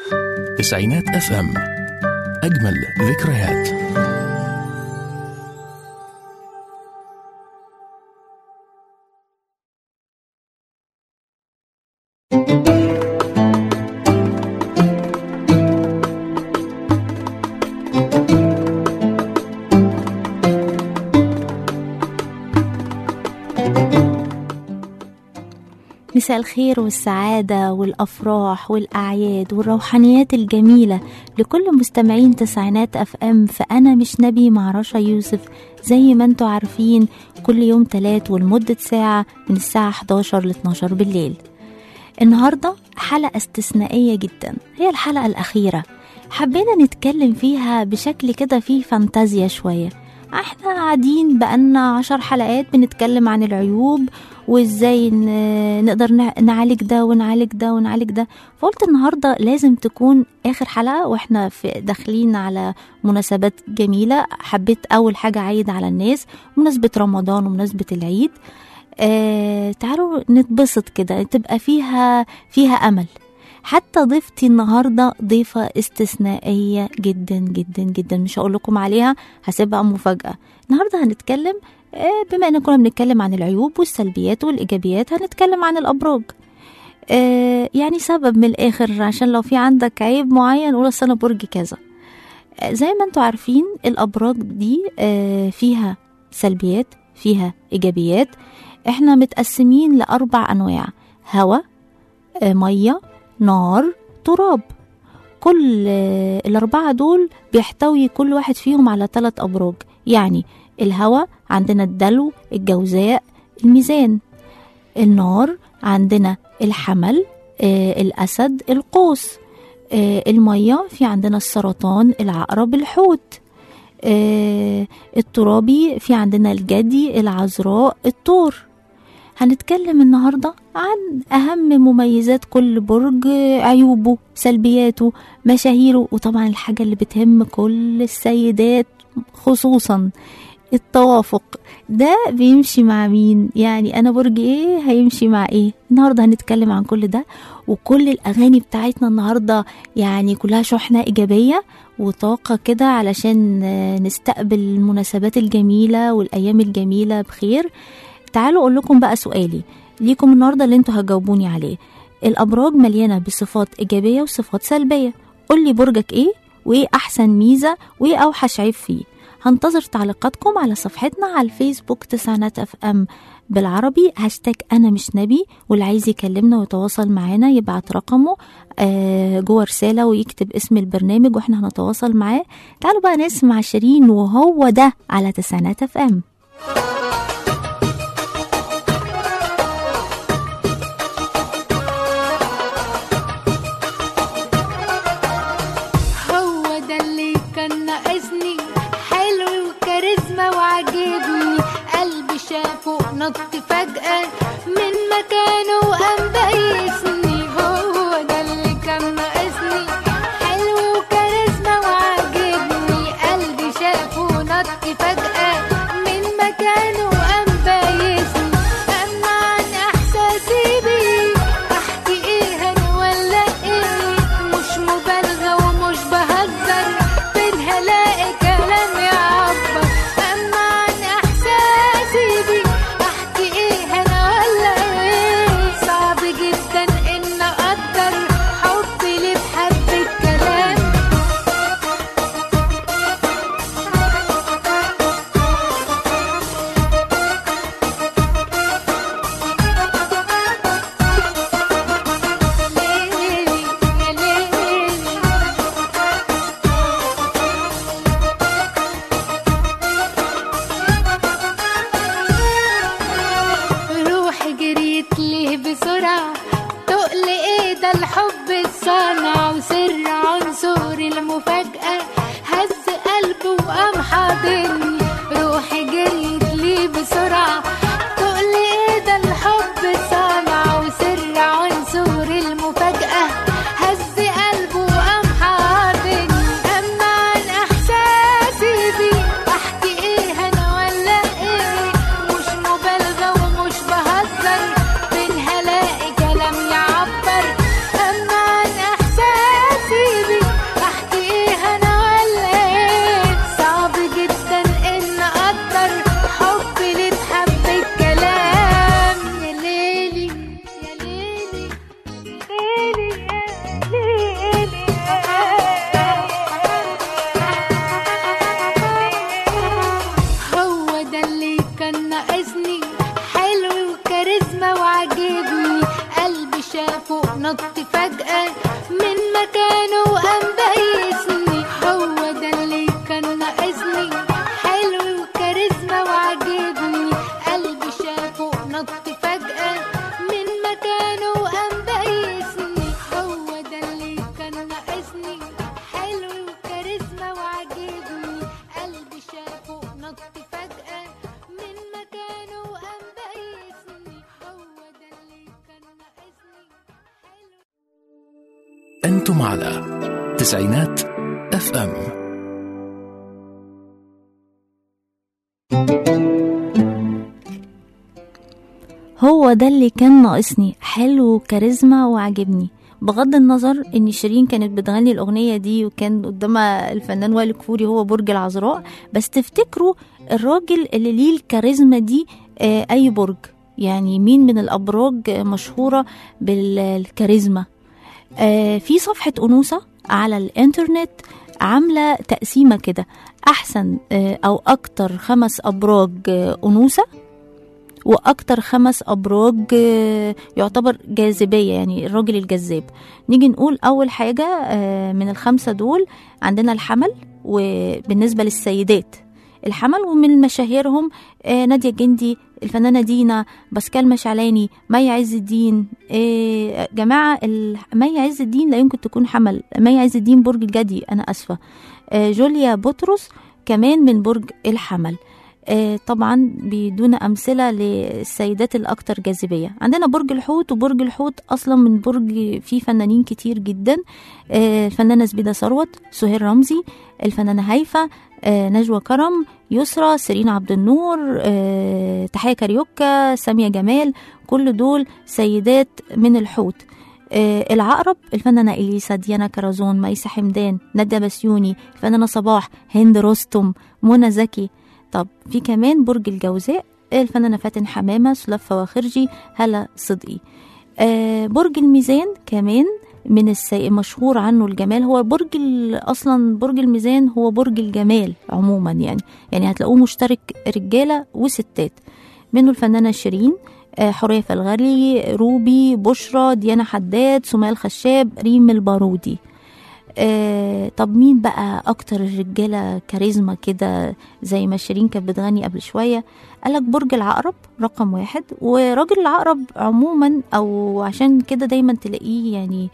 تسعينات اف ام اجمل ذكريات مساء الخير والسعادة والأفراح والأعياد والروحانيات الجميلة لكل مستمعين تسعينات أف أم فأنا مش نبي مع رشا يوسف زي ما انتوا عارفين كل يوم تلات ولمدة ساعة من الساعة 11 ل 12 بالليل النهاردة حلقة استثنائية جدا هي الحلقة الأخيرة حبينا نتكلم فيها بشكل كده فيه فانتازيا شوية احنا قاعدين بقالنا عشر حلقات بنتكلم عن العيوب وازاي ن- نقدر نع- نعالج ده ونعالج ده ونعالج ده فقلت النهارده لازم تكون اخر حلقه واحنا في داخلين على مناسبات جميله حبيت اول حاجه اعيد على الناس مناسبه رمضان ومناسبه العيد آه تعالوا نتبسط كده تبقى فيها فيها امل حتى ضيفتي النهارده ضيفه استثنائيه جدا جدا جدا مش هقول لكم عليها هسيبها مفاجاه النهارده هنتكلم آه، بما ان كنا بنتكلم عن العيوب والسلبيات والايجابيات هنتكلم عن الابراج آه، يعني سبب من الاخر عشان لو في عندك عيب معين قول أصل انا برج كذا آه، زي ما انتوا عارفين الابراج دي آه، فيها سلبيات فيها ايجابيات احنا متقسمين لاربع انواع هواء آه، ميه نار تراب كل آه، الأربعة دول بيحتوي كل واحد فيهم على ثلاث أبراج يعني الهواء عندنا الدلو الجوزاء الميزان النار عندنا الحمل آه، الأسد القوس آه، المية في عندنا السرطان العقرب الحوت آه، الترابي في عندنا الجدي العذراء الثور هنتكلم النهاردة عن أهم مميزات كل برج عيوبه سلبياته مشاهيره وطبعا الحاجة اللي بتهم كل السيدات خصوصا التوافق ده بيمشي مع مين يعني انا برج ايه هيمشي مع ايه النهارده هنتكلم عن كل ده وكل الاغاني بتاعتنا النهارده يعني كلها شحنه ايجابيه وطاقه كده علشان آه، نستقبل المناسبات الجميله والايام الجميله بخير تعالوا اقول لكم بقى سؤالي ليكم النهارده اللي انتوا هتجاوبوني عليه الابراج مليانه بصفات ايجابيه وصفات سلبيه قول لي برجك ايه وايه احسن ميزه وايه اوحش عيب فيه هنتظر تعليقاتكم على صفحتنا على الفيسبوك تسعينات اف ام بالعربي هاشتاج انا مش نبي واللي عايز يكلمنا ويتواصل معانا يبعت رقمه آه، جوه رساله ويكتب اسم البرنامج واحنا هنتواصل معاه تعالوا بقى نسمع شيرين وهو ده على تسعينات اف ام هو ده اللي كان ناقصني حلو وكاريزما وعاجبني قلبي شافه نط فجأة من مكانه وقام بيسني هو ده اللي كان ناقصني حلو وكاريزما وعاجبني قلبي شافه نط فجأة من مكانه وقام بيسني أما عن إحساسي بيه أحكي إيه أنا ولا إيه مش مبالغة ومش بهزر فين هلاقي كلام يعبر أما عن إحساسي بيه أحكي إيه أنا ولا إيه صعب جدا إن أقدر حبي ليه بحبة كلام ليلي يا ليلي روحي جريت ليه بسرعة تقل ايه ده الحب الصنع وسر عنصر المفاجأة هز قلبه وقام حاضني روحي جريت ليه بسرعة تقل ايه ده الحب صنع وسر عنصر المفاجأة هز قلبه وقام حاضني أما عن إحساسي بيه أحكي إيه أنا ولا إيه مش مبالغة ومش بهزر فين هلاقي كلام يعبر أما عن إحساسي شافه نط فجأة من مكانه وقام بيسني هو ده اللي كان ناقصني حلو وكاريزما وعجبني قلبي شافه نط فجأة من مكانه وقام بيسني هو ده اللي كان ناقصني حلو وكاريزما وعجبني قلبي شافه نط فجأة من مكانه وقام بيسني هو ده اللي كان ناقصني حلو أنتم على تسعينات اف ام هو ده اللي كان ناقصني حلو كاريزما وعجبني بغض النظر ان شيرين كانت بتغني الاغنيه دي وكان قدامها الفنان وائل كفوري هو برج العذراء بس تفتكروا الراجل اللي ليه الكاريزما دي آه، اي برج يعني مين من الابراج مشهوره بالكاريزما آه، في صفحه انوثه على الانترنت عامله تقسيمه كده احسن آه، او اكتر خمس ابراج آه، انوثه واكتر خمس ابراج آه، يعتبر جاذبيه يعني الراجل الجذاب نيجي نقول اول حاجه آه، من الخمسه دول عندنا الحمل وبالنسبه للسيدات الحمل ومن مشاهيرهم آه، نادية جندي الفنانة دينا باسكال مشعلاني مي عز الدين آه، جماعة ال- مي عز الدين لا يمكن تكون حمل مي عز الدين برج الجدي أنا أسفة آه، جوليا بطرس كمان من برج الحمل آه، طبعا بدون أمثلة للسيدات الأكثر جاذبية عندنا برج الحوت وبرج الحوت أصلا من برج فيه فنانين كتير جدا آه، الفنانة زبيدة ثروت سهير رمزي الفنانة هيفا آه، نجوى كرم يسرى سيرين عبد النور آه، تحية كاريوكا سامية جمال كل دول سيدات من الحوت آه، العقرب الفنانة إليسا ديانا كرزون ميسة حمدان ندى بسيوني الفنانة صباح هند رستم منى زكي طب في كمان برج الجوزاء الفنانة فاتن حمامة سلفة وخرجي هلا صدقي آه برج الميزان كمان من السي... مشهور عنه الجمال هو برج ال... اصلا برج الميزان هو برج الجمال عموما يعني يعني هتلاقوه مشترك رجاله وستات منه الفنانه شيرين آه، حوريه فالغري روبي بشرى ديانا حداد سمية الخشاب ريم البارودي آه طب مين بقى اكتر الرجاله كاريزما كده زي ما شيرين كانت بتغني قبل شويه قالك برج العقرب رقم واحد وراجل العقرب عموما او عشان كده دايما تلاقيه يعني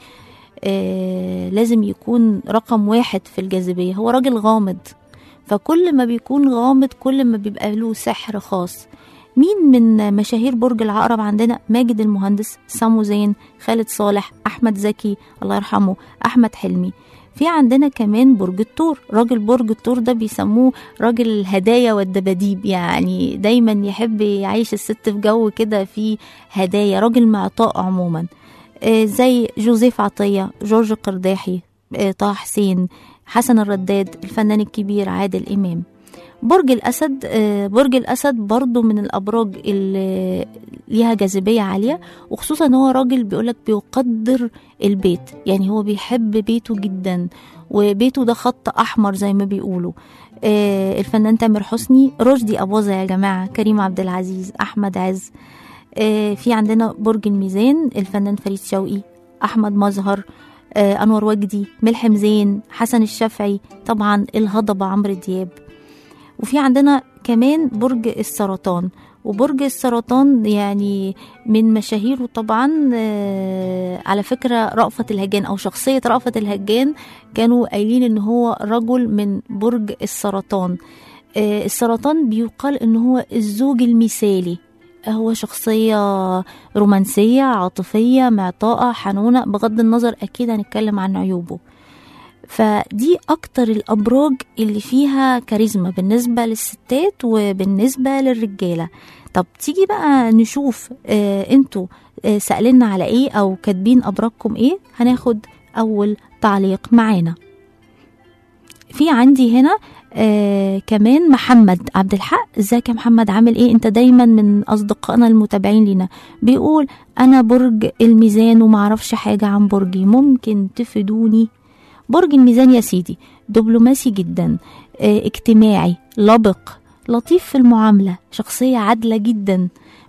آه لازم يكون رقم واحد في الجاذبيه هو راجل غامض فكل ما بيكون غامض كل ما بيبقى له سحر خاص مين من مشاهير برج العقرب عندنا ماجد المهندس سامو زين خالد صالح احمد زكي الله يرحمه احمد حلمي في عندنا كمان برج الثور راجل برج الثور ده بيسموه راجل الهدايا والدباديب يعني دايما يحب يعيش الست في جو كده فيه هدايا راجل معطاء عموما آه، زي جوزيف عطية جورج قرداحي آه، طه حسين حسن الرداد الفنان الكبير عادل إمام برج الأسد آه، برج الأسد برضو من الأبراج اللي ليها جاذبية عالية وخصوصا هو راجل بيقولك بيقدر البيت يعني هو بيحب بيته جدا وبيته ده خط أحمر زي ما بيقولوا آه، الفنان تامر حسني رشدي أباظة يا جماعة كريم عبد العزيز أحمد عز آه، في عندنا برج الميزان الفنان فريد شوقي أحمد مظهر آه، أنور وجدي ملحم زين حسن الشافعي طبعا الهضبة عمرو دياب وفي عندنا كمان برج السرطان وبرج السرطان يعني من مشاهيره طبعا آه، على فكرة رأفت الهجان أو شخصية رأفت الهجان كانوا قايلين إن هو رجل من برج السرطان آه، السرطان بيقال إن هو الزوج المثالي هو شخصية رومانسية عاطفية معطاءة حنونة بغض النظر أكيد هنتكلم عن عيوبه فدي أكتر الأبراج اللي فيها كاريزما بالنسبة للستات وبالنسبة للرجالة طب تيجي بقى نشوف آه انتوا آه سألنا على ايه أو كاتبين أبراجكم ايه هناخد أول تعليق معانا في عندي هنا آه كمان محمد عبد الحق ازيك يا محمد عامل ايه انت دايما من اصدقائنا المتابعين لينا بيقول انا برج الميزان ومعرفش حاجة عن برجي ممكن تفيدوني برج الميزان يا سيدي دبلوماسي جدا آه، اجتماعي لبق لطيف في المعاملة شخصية عادلة جدا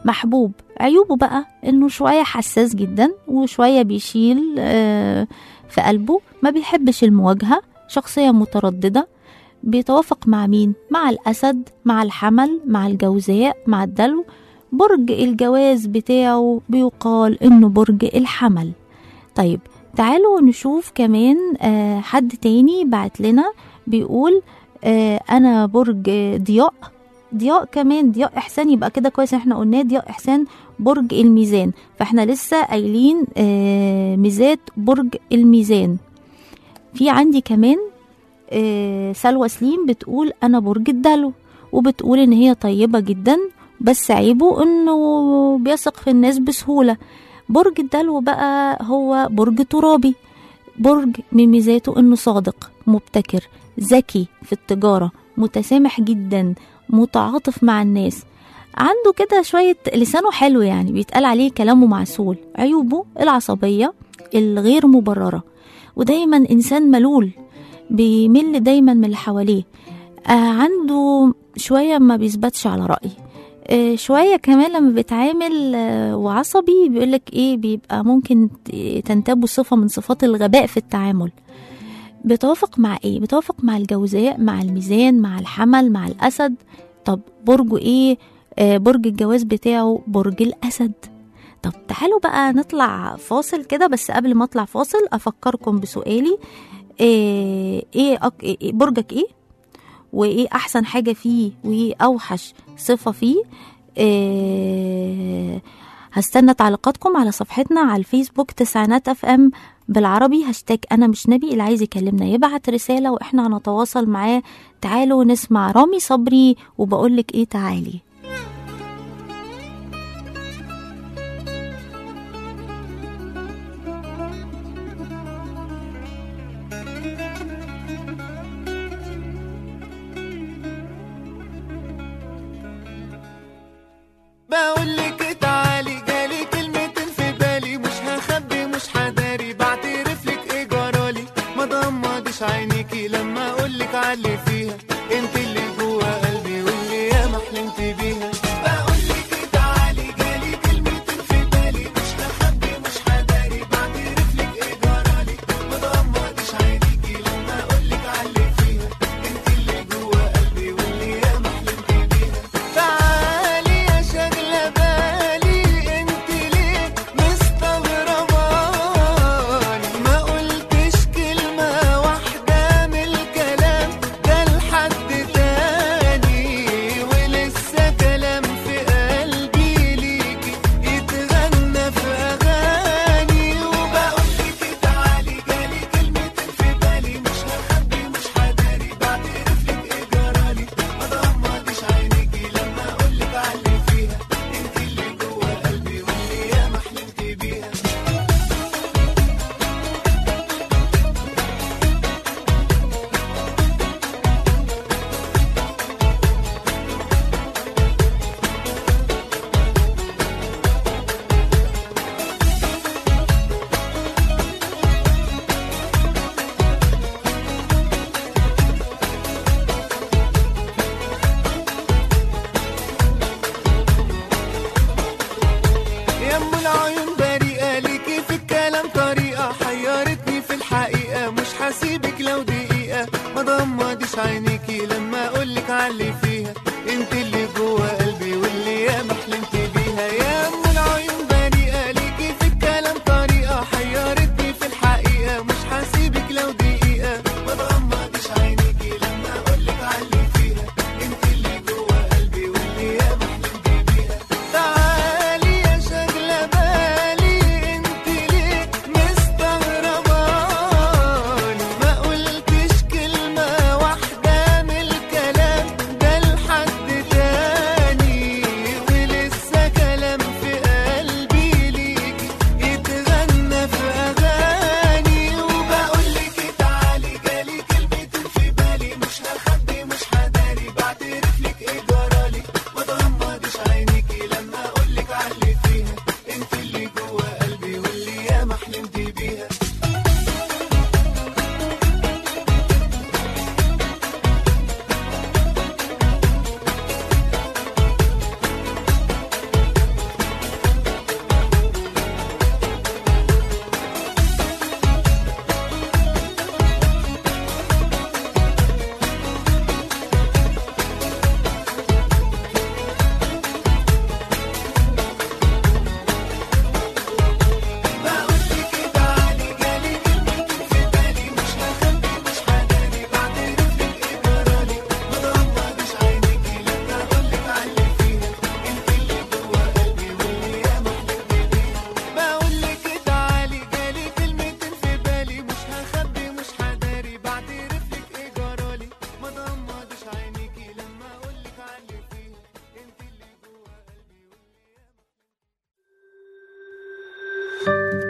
محبوب عيوبه بقى انه شوية حساس جدا وشوية بيشيل آه، في قلبه ما بيحبش المواجهة شخصية مترددة بيتوافق مع مين؟ مع الأسد مع الحمل مع الجوزاء مع الدلو برج الجواز بتاعه بيقال انه برج الحمل طيب تعالوا نشوف كمان آه، حد تاني بعت لنا بيقول آه، انا برج ضياء ضياء كمان ضياء احسان يبقى كده كويس إن احنا قلنا ضياء احسان برج الميزان فاحنا لسه قايلين آه، ميزات برج الميزان في عندي كمان آه، سلوى سليم بتقول انا برج الدلو وبتقول ان هي طيبة جدا بس عيبه انه بيثق في الناس بسهولة برج الدلو بقى هو برج ترابي برج من ميزاته انه صادق مبتكر ذكي في التجارة متسامح جدا متعاطف مع الناس عنده كده شوية لسانه حلو يعني بيتقال عليه كلامه معسول عيوبه العصبية الغير مبررة ودايما إنسان ملول بيمل دايما من اللي حواليه آه عنده شوية ما بيثبتش على رأي آه شوية كمان لما بيتعامل آه وعصبي بيقولك ايه بيبقى ممكن ت- تنتابه صفة من صفات الغباء في التعامل بيتوافق مع ايه بيتوافق مع الجوزاء مع الميزان مع الحمل مع الاسد طب برجه ايه آه برج الجواز بتاعه برج الاسد طب تعالوا بقى نطلع فاصل كده بس قبل ما اطلع فاصل افكركم بسؤالي ايه, إيه, أك... إيه برجك ايه وايه احسن حاجه فيه وايه اوحش صفه فيه إيه هستنى تعليقاتكم على صفحتنا على الفيسبوك تسعينات اف ام بالعربي هاشتاج انا مش نبي اللي عايز يكلمنا يبعت رساله واحنا هنتواصل معاه تعالوا نسمع رامي صبري وبقولك ايه تعالي بقول لك تعالي جالي كلمتين في بالي مش هخبي مش هداري بعترف لك ايه جرالي ما ضمضش عينيكي لما اقول لك علي فيها انت اللي جوا قلبي واللي ياما حلمت بيها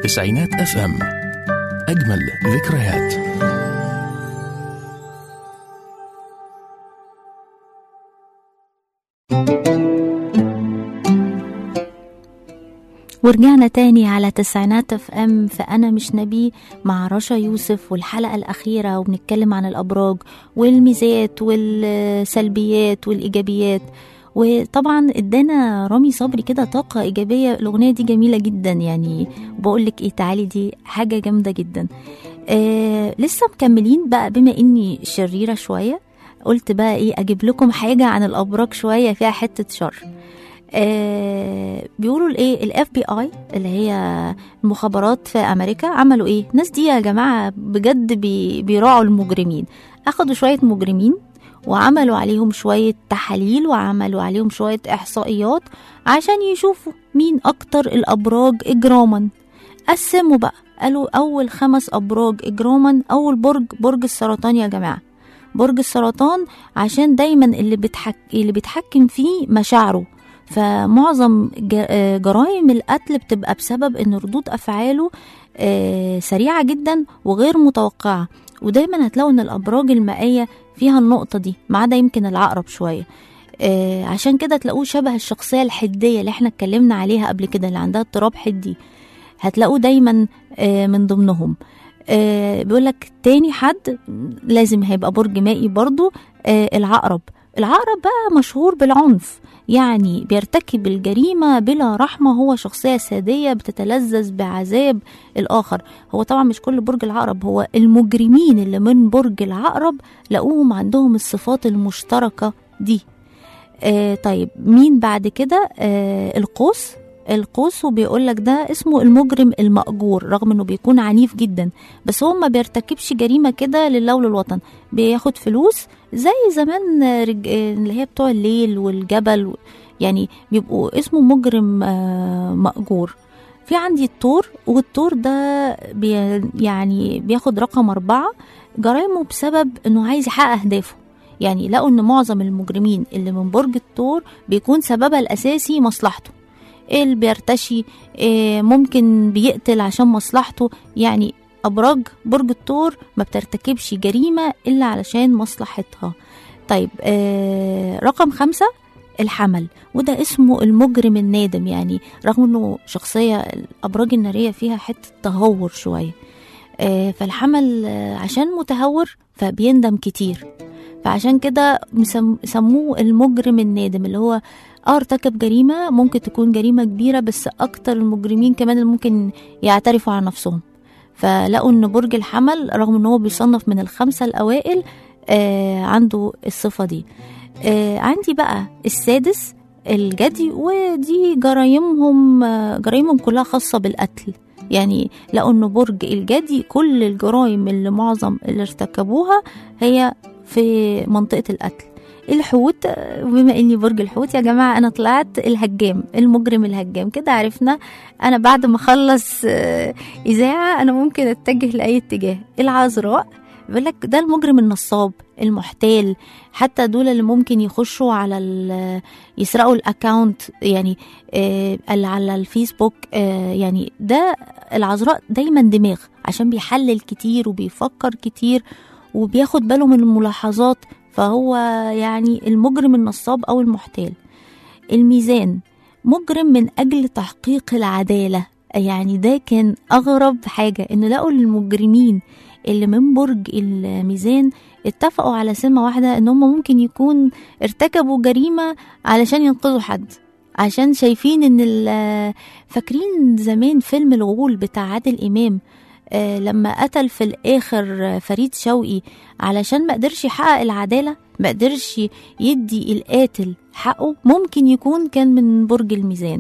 تسعينات اف ام اجمل ذكريات ورجعنا تاني على تسعينات اف ام فانا مش نبي مع رشا يوسف والحلقه الاخيره وبنتكلم عن الابراج والميزات والسلبيات والايجابيات وطبعا ادانا رامي صبري كده طاقه ايجابيه الاغنيه دي جميله جدا يعني بقول لك ايه تعالي دي حاجه جامده جدا آه لسه مكملين بقى بما اني شريره شويه قلت بقى ايه اجيب لكم حاجه عن الابراج شويه فيها حته شر آه بيقولوا الايه الاف بي اي اللي هي المخابرات في امريكا عملوا ايه الناس دي يا جماعه بجد بي بيراعوا المجرمين اخدوا شويه مجرمين وعملوا عليهم شويه تحاليل وعملوا عليهم شويه احصائيات عشان يشوفوا مين اكتر الابراج اجراما قسموا بقى قالوا اول خمس ابراج اجراما اول برج برج السرطان يا جماعه برج السرطان عشان دايما اللي بتحك... اللي بيتحكم فيه مشاعره فمعظم ج- جرائم القتل بتبقى بسبب ان ردود افعاله آه، سريعه جدا وغير متوقعه ودايما هتلاقوا ان الابراج المائيه فيها النقطه دي ما عدا يمكن العقرب شويه آه، عشان كده تلاقوه شبه الشخصيه الحديه اللي احنا اتكلمنا عليها قبل كده اللي عندها اضطراب حدي هتلاقوه دايما آه، من ضمنهم آه، بيقولك تاني حد لازم هيبقى برج مائي برضو آه، العقرب العقرب بقى مشهور بالعنف يعني بيرتكب الجريمة بلا رحمة هو شخصية سادية بتتلذذ بعذاب الآخر هو طبعا مش كل برج العقرب هو المجرمين اللي من برج العقرب لقوهم عندهم الصفات المشتركة دي آه طيب مين بعد كده آه القوس القوس وبيقول لك ده اسمه المجرم المأجور رغم انه بيكون عنيف جدا بس هو ما بيرتكبش جريمة كده لله وللوطن بياخد فلوس زي زمان رج... اللي هي بتوع الليل والجبل يعني بيبقوا اسمه مجرم آه، مأجور في عندي التور والتور ده بي يعني بياخد رقم أربعة جرائمه بسبب انه عايز يحقق أهدافه يعني لقوا ان معظم المجرمين اللي من برج الثور بيكون سببها الاساسي مصلحته اللي بيرتشي إيه ممكن بيقتل عشان مصلحته يعني ابراج برج الثور ما بترتكبش جريمه الا علشان مصلحتها طيب آه رقم خمسة الحمل وده اسمه المجرم النادم يعني رغم انه شخصية الابراج النارية فيها حتة تهور شوية آه فالحمل آه عشان متهور فبيندم كتير فعشان كده مسم- سموه المجرم النادم اللي هو اه ارتكب جريمة ممكن تكون جريمة كبيرة بس أكتر المجرمين كمان اللي ممكن يعترفوا عن نفسهم فلقوا ان برج الحمل رغم ان هو بيصنف من الخمسة الأوائل آه عنده الصفة دي آه عندي بقى السادس الجدي ودي جرايمهم آه، جرايمهم كلها خاصة بالقتل يعني لقوا ان برج الجدي كل الجرائم اللي معظم اللي ارتكبوها هي في منطقة القتل الحوت آه، بما اني برج الحوت يا جماعة انا طلعت الهجام المجرم الهجام كده عرفنا انا بعد ما اخلص آه، اذاعة انا ممكن اتجه لاي اتجاه العذراء بيقول لك ده المجرم النصاب المحتال حتى دول اللي ممكن يخشوا على ال- يسرقوا الاكاونت يعني آه اللي على الفيسبوك آه يعني ده العذراء دايما دماغ عشان بيحلل كتير وبيفكر كتير وبياخد باله من الملاحظات فهو يعني المجرم النصاب او المحتال الميزان مجرم من اجل تحقيق العداله يعني ده كان اغرب حاجه ان لقوا المجرمين اللي من برج الميزان اتفقوا على سمة واحدة ان هم ممكن يكون ارتكبوا جريمة علشان ينقذوا حد عشان شايفين ان ال- فاكرين زمان فيلم الغول بتاع عادل امام آه، لما قتل في الاخر فريد شوقي علشان ما قدرش يحقق العدالة ما قدرش يدي القاتل حقه ممكن يكون كان من برج الميزان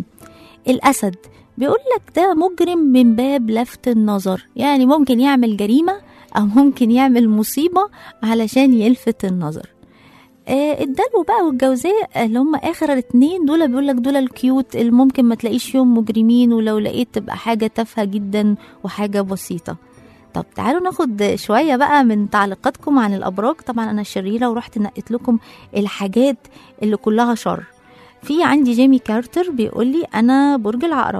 الاسد بيقول لك ده مجرم من باب لفت النظر يعني ممكن يعمل جريمة او ممكن يعمل مصيبة علشان يلفت النظر آه، الدلو بقى والجوزاء اللي هم اخر اتنين دول بيقول لك دول الكيوت اللي ممكن ما تلاقيش فيهم مجرمين ولو لقيت تبقى حاجة تافهة جدا وحاجة بسيطة طب تعالوا ناخد شوية بقى من تعليقاتكم عن الأبراج طبعا أنا شريرة ورحت نقيت لكم الحاجات اللي كلها شر في عندي جيمي كارتر بيقول لي أنا برج العقرب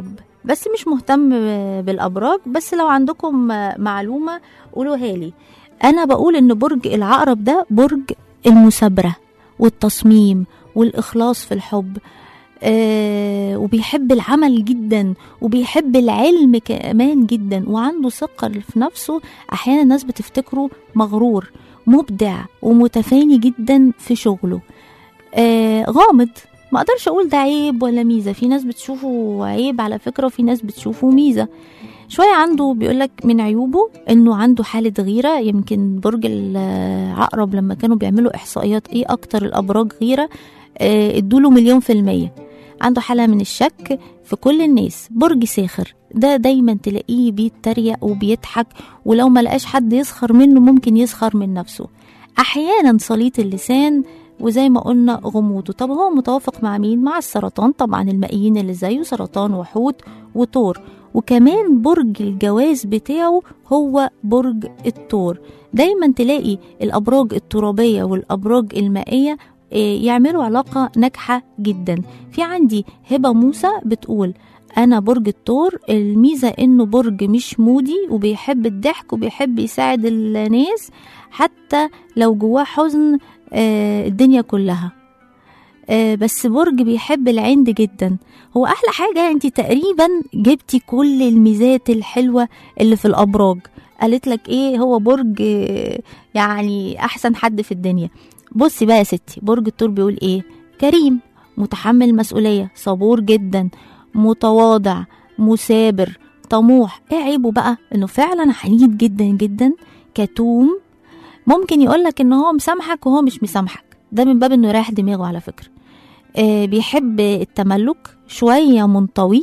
بس مش مهتم بالابراج بس لو عندكم معلومه قولوها لي انا بقول ان برج العقرب ده برج المثابره والتصميم والاخلاص في الحب آه وبيحب العمل جدا وبيحب العلم كمان جدا وعنده ثقة في نفسه أحيانا الناس بتفتكره مغرور مبدع ومتفاني جدا في شغله آه غامض ما اقدرش اقول ده عيب ولا ميزه في ناس بتشوفه عيب على فكره وفي ناس بتشوفه ميزه شويه عنده بيقولك من عيوبه انه عنده حاله غيره يمكن برج العقرب لما كانوا بيعملوا احصائيات ايه اكتر الابراج غيره آه ادوله مليون في الميه عنده حالة من الشك في كل الناس برج ساخر ده دايما تلاقيه بيتريق وبيضحك ولو ما لقاش حد يسخر منه ممكن يسخر من نفسه أحيانا سليط اللسان وزي ما قلنا غموضه طب هو متوافق مع مين مع السرطان طبعا المائيين اللي زيه سرطان وحوت وطور وكمان برج الجواز بتاعه هو برج الثور دايما تلاقي الابراج الترابيه والابراج المائيه يعملوا علاقة ناجحة جدا في عندي هبة موسى بتقول أنا برج الثور الميزة إنه برج مش مودي وبيحب الضحك وبيحب يساعد الناس حتى لو جواه حزن الدنيا كلها بس برج بيحب العند جدا هو أحلى حاجة أنت تقريبا جبتي كل الميزات الحلوة اللي في الأبراج قالت لك إيه هو برج يعني أحسن حد في الدنيا بصي بقى يا ستي برج الثور بيقول ايه كريم متحمل مسؤولية صبور جدا متواضع مثابر طموح ايه عيبه بقى انه فعلا عنيد جدا جدا كتوم ممكن يقولك ان هو مسامحك وهو مش مسامحك ده من باب انه يريح دماغه على فكرة آه بيحب التملك شوية منطوي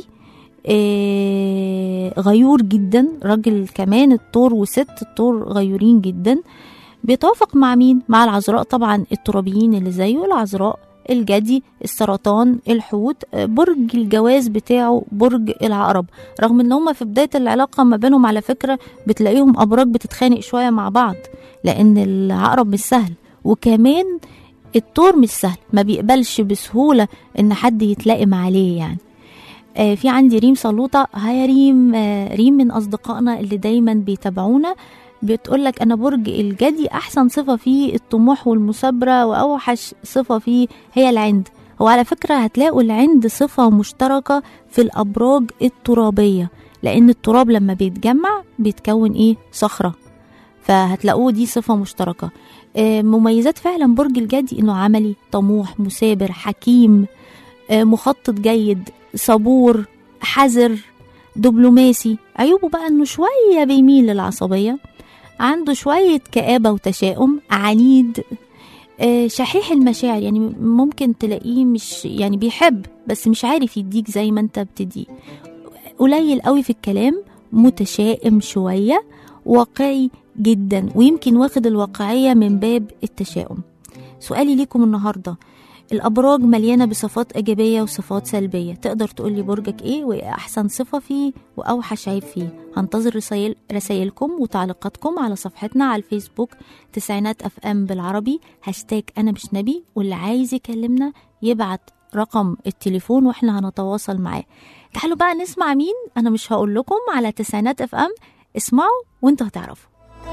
آه غيور جدا راجل كمان الطور وست الطور غيورين جدا بيتوافق مع مين؟ مع العذراء طبعا الترابيين اللي زيه العذراء الجدي السرطان الحوت برج الجواز بتاعه برج العقرب رغم ان هما في بداية العلاقة ما بينهم على فكرة بتلاقيهم ابراج بتتخانق شوية مع بعض لان العقرب مش سهل وكمان الطور مش سهل ما بيقبلش بسهولة ان حد يتلائم عليه يعني آه في عندي ريم صلوطة هيا ريم آه ريم من أصدقائنا اللي دايما بيتابعونا بتقولك أنا برج الجدي أحسن صفة فيه الطموح والمثابرة وأوحش صفة فيه هي العند هو على فكرة هتلاقوا العند صفة مشتركة في الأبراج الترابية لأن التراب لما بيتجمع بيتكون إيه صخرة فهتلاقوه دي صفة مشتركة آه مميزات فعلا برج الجدي إنه عملي طموح مثابر حكيم آه مخطط جيد صبور حذر دبلوماسي عيوبه بقى انه شوية بيميل للعصبية عنده شوية كآبة وتشاؤم عنيد آه شحيح المشاعر يعني ممكن تلاقيه مش يعني بيحب بس مش عارف يديك زي ما انت بتديه قليل قوي في الكلام متشائم شوية واقعي جدا ويمكن واخد الواقعية من باب التشاؤم سؤالي ليكم النهارده الأبراج مليانة بصفات إيجابية وصفات سلبية تقدر تقولي برجك إيه وإيه أحسن صفة فيه وأوحش عيب فيه هنتظر رسائل رسائلكم وتعليقاتكم على صفحتنا على الفيسبوك تسعينات أف أم بالعربي هاشتاج أنا مش نبي واللي عايز يكلمنا يبعت رقم التليفون واحنا هنتواصل معاه تعالوا بقى نسمع مين أنا مش هقول لكم على تسعينات أف أم اسمعوا وانتوا هتعرفوا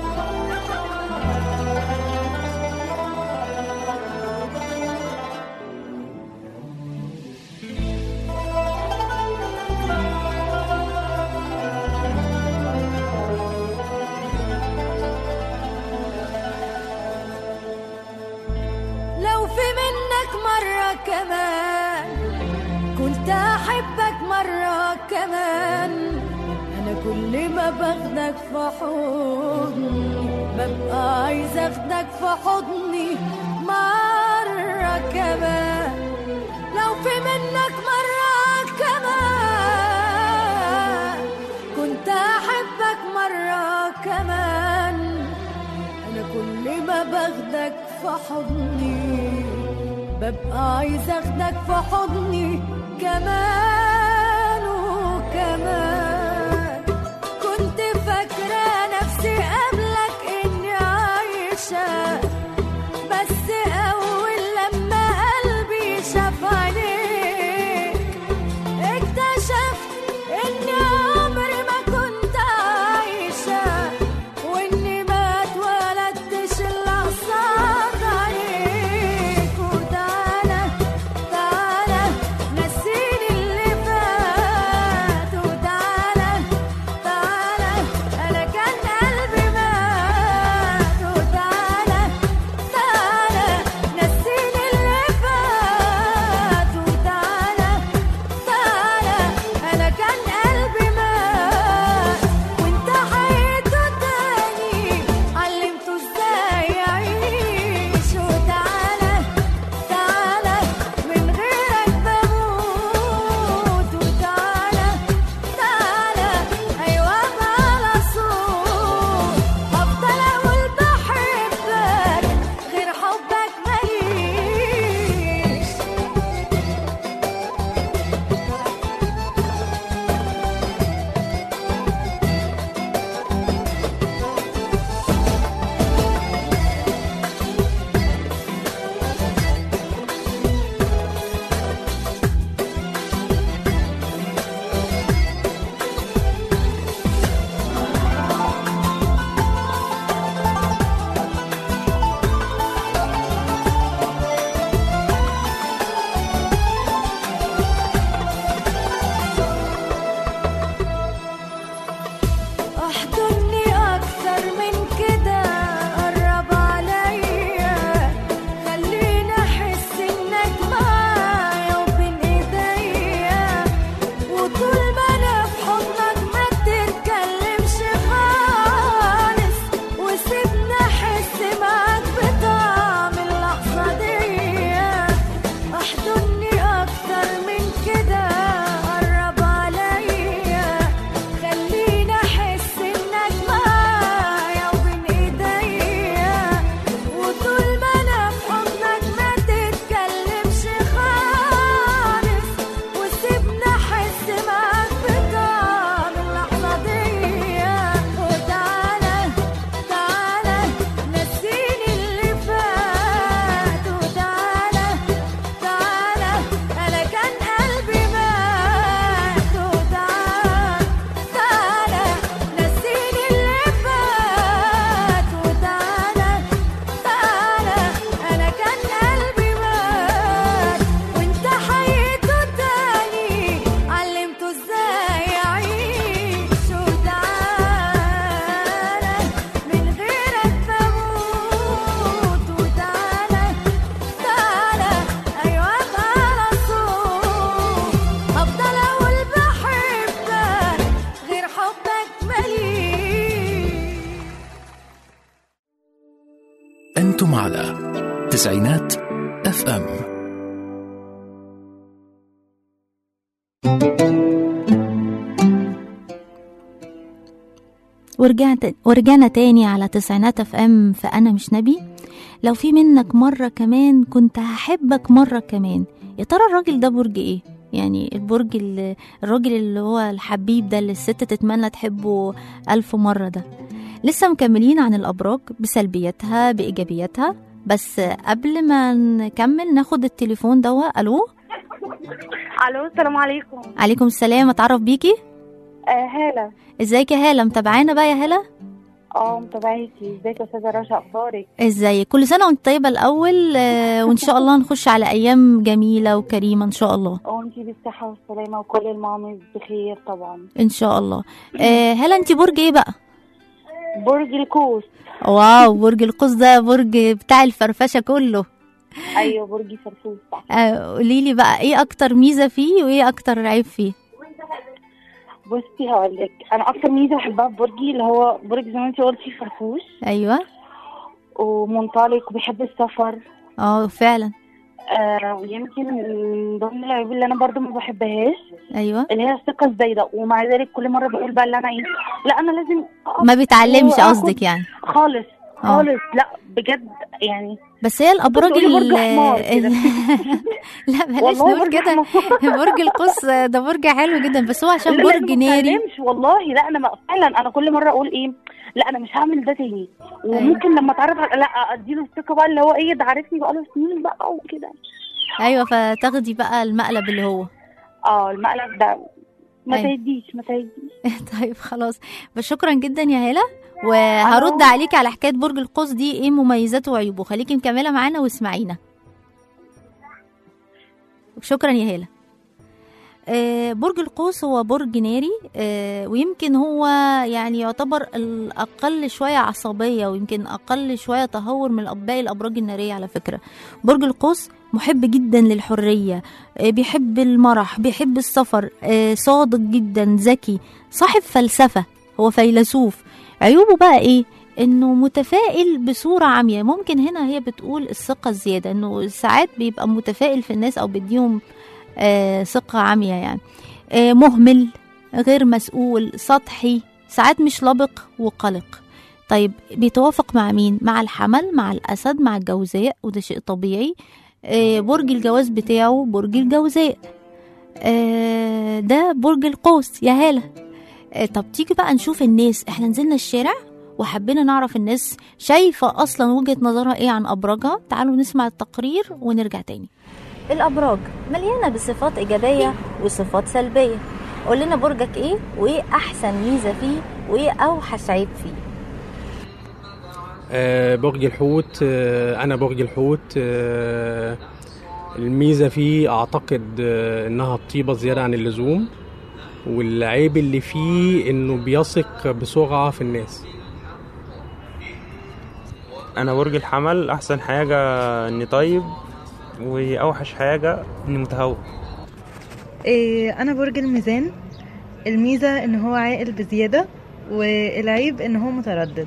لو في منك مرة كمان كنت أحبك مرة كمان أنا كل ما باخدك في حضني ببقى عايز أخدك في حضني مرة كمان لو في منك مرة كمان كنت أحبك مرة كمان أنا كل ما باخدك في حضني ببقى عايز أخدك في حضني كمان وكمان كنت فاكرة نفسي قبلك إني عايشة بس أول لما قلبي شاف عينيك اكتشفت إن احضني اكتر من كده قرب عليا خليني احس انك معايا وبين ايديا وطول ما انا في حضنك ما تتكلمش خالص وسيبني احس معاك بطعم اللحظه دي احضني اكتر من كده قرب عليا خليني احس انك معايا وبين ايديا وطول ما انا في حضنك ما تتكلمش خالص وسيبني احس معاك بطعم اللحظه دي وتعالى تعالى نسيني اللي فات وتعالى تعالى انا كان قلبي مات وتعالى تعالى نسيني اللي فات وتعالى تعالى انا كان قلبي مات وانت حييته تاني علمته ازاي يعيش وتعالى من غيرك بموت وتعالى تعالى ايوه على صوت افضل اقول بحبك غير حبك مليش أنتم على تسعينات اف ام ورجعت ورجعنا تاني على تسعينات اف ام فانا مش نبي لو في منك مرة كمان كنت هحبك مرة كمان يا ترى الراجل ده برج ايه يعني البرج اللي الراجل اللي هو الحبيب ده اللي الست تتمنى تحبه ألف مرة ده لسه مكملين عن الأبراج بسلبياتها بإيجابياتها بس قبل ما نكمل ناخد التليفون دوا ألو الو السلام عليكم عليكم السلام أتعرف بيكي آه هالة ازيك يا هالة متابعانا بقى يا هالة اه متابعيكي ازيك يا استاذه رشا اخبارك ازاي كل سنة وانت طيبة الأول آه، وإن شاء الله نخش على أيام جميلة وكريمة إن شاء الله وانتي بالصحه والسلامه وكل المامز بخير طبعا إن شاء الله آه، هلا انت برج ايه بقى برج القوس واو برج القوس ده برج بتاع الفرفشة كله ايوه برج فرفوس صح آه، قوليلي بقى ايه أكتر ميزة فيه وايه أكتر عيب فيه بصي هقول لك انا اكتر ميزه بحبها في برجي اللي هو برج زي ما انتي قلتي فرفوش أيوة ومنطلق وبيحب السفر اه فعلا آه ويمكن من ضمن العيوب اللي انا برضو ما بحبهاش أيوة اللي هي الثقه الزايده ومع ذلك كل مره بقول بقى اللي انا ايه لا انا لازم أقف ما بيتعلمش وآخد- قصدك يعني خالص آه. خالص لا بجد يعني بس هي الأبراج تقولي برج ال حمار كده. لا بلاش والله نقول برج كده حمار. برج القوس ده برج حلو جدا بس هو عشان لا، لا، برج أنا ما ناري بتكلمش والله لا انا ما فعلا انا كل مره اقول ايه لا انا مش هعمل ده تاني وممكن لما اتعرف على- لا اديله الثقه بقى اللي هو ايه ده عارفني بقاله سنين بقى وكده ايوه فتاخدي بقى المقلب اللي هو اه المقلب ده ما أيوة. تهديش ما تهديش طيب خلاص بس شكرا جدا يا هالة وهرد عليكي على حكايه برج القوس دي ايه مميزاته وعيوبه خليكي مكمله معانا واسمعينا شكرا يا هالة آه، برج القوس هو برج ناري آه، ويمكن هو يعني يعتبر الأقل شوية عصبية ويمكن أقل شوية تهور من باقي الأبراج النارية على فكرة برج القوس محب جدا للحرية آه، بيحب المرح بيحب السفر آه، صادق جدا ذكي صاحب فلسفة هو فيلسوف عيوبه بقى ايه انه متفائل بصورة عامية ممكن هنا هي بتقول الثقة الزيادة انه ساعات بيبقى متفائل في الناس او بيديهم آه ثقة عامية يعني آه مهمل غير مسؤول سطحي ساعات مش لبق وقلق طيب بيتوافق مع مين مع الحمل مع الأسد مع الجوزاء وده شيء طبيعي آه برج الجواز بتاعه برج الجوزاء آه ده برج القوس يا هالة آه طب تيجي بقى نشوف الناس احنا نزلنا الشارع وحبينا نعرف الناس شايفة أصلا وجهة نظرها ايه عن أبراجها تعالوا نسمع التقرير ونرجع تاني الأبراج مليانة بصفات إيجابية وصفات سلبية قول لنا برجك ايه وايه أحسن ميزة فيه وايه أوحش عيب فيه آه، برج الحوت آه، انا برج الحوت آه، الميزه فيه اعتقد آه، انها الطيبه زياده عن اللزوم والعيب اللي فيه انه بيثق بسرعة في الناس انا برج الحمل احسن حاجه اني طيب واوحش حاجه اني متهور إيه انا برج الميزان الميزه ان هو عاقل بزياده والعيب ان هو متردد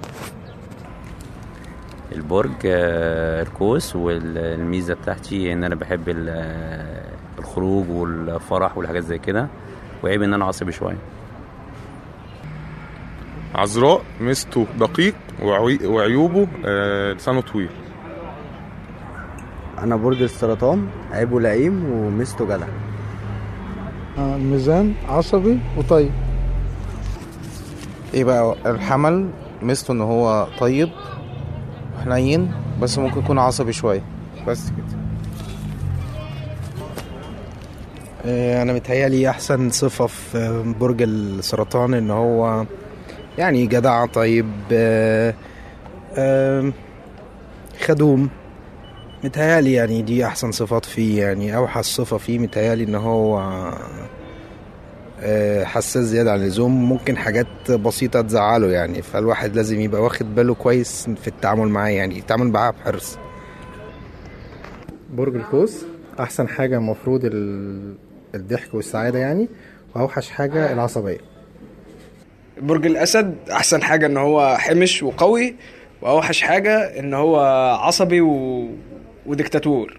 البرج آه، القوس والميزه بتاعتي ان انا بحب ال- آه، الخروج والفرح والحاجات زي كده وعيب ان انا عصبي شويه عذراء ميزته دقيق وعوي- وعيوبه آه، لسانه طويل انا برج السرطان عيبه لئيم وميزته جدع الميزان عصبي وطيب ايه بقى الحمل ميزته ان هو طيب وحنين بس ممكن يكون عصبي شويه بس كده آه، انا متهيألي احسن صفة في برج السرطان ان هو يعني جدع طيب آه، آه، خدوم متهيألي يعني دي احسن صفات فيه يعني اوحش صفة فيه متهيألي ان هو آه، حساس زيادة عن اللزوم ممكن حاجات بسيطة تزعله يعني فالواحد لازم يبقى واخد باله كويس في التعامل معاه يعني التعامل معاه بحرص برج القوس احسن حاجه المفروض ال- الضحك والسعاده يعني واوحش حاجه العصبيه برج الاسد احسن حاجه ان هو حمش وقوي واوحش حاجه ان هو عصبي و... وديكتاتور